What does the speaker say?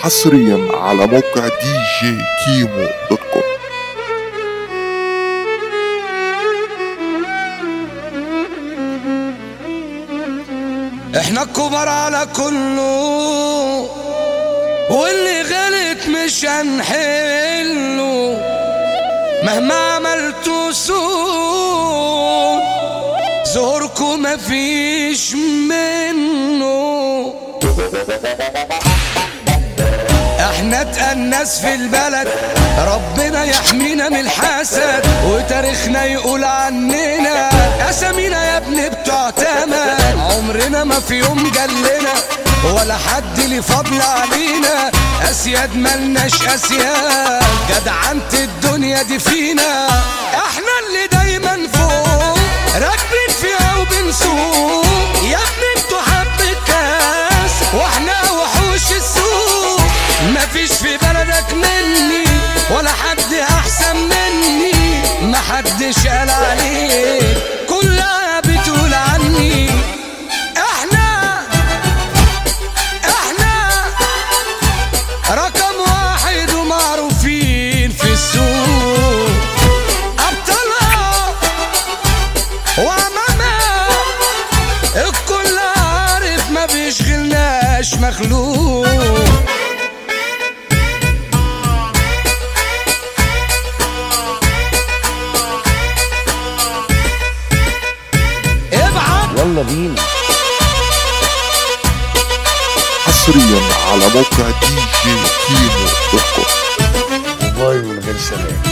حصريا على موقع دي جي كيمو دوت كوم احنا الكبار على كله واللي غلط مش هنحله مهما عملتوا سوء زوركم مفيش منه احنا اتقل ناس في البلد ربنا يحمينا من الحسد وتاريخنا يقول عننا اسامينا يا ابني بتوع تمن عمرنا ما في يوم جلنا ولا حد ليه فضل علينا اسياد ملناش اسياد جدعنت الدنيا دي فينا احنا اللي دايما فوق راكبين فيها وبنسوق يا ابني انتوا حبة كاس واحنا وحوش السوق مفيش في بلدك مني ولا حد احسن مني محدش قال عليك كلها بتقول عني احنا احنا رقم واحد ومعروفين في السوق ابطالها وامامها الكل عارف ما بيشغلناش مخلوق ابعت يلا بينا حصريا على موقع دي جي كيمو دوت كوم موبايل من غير سلام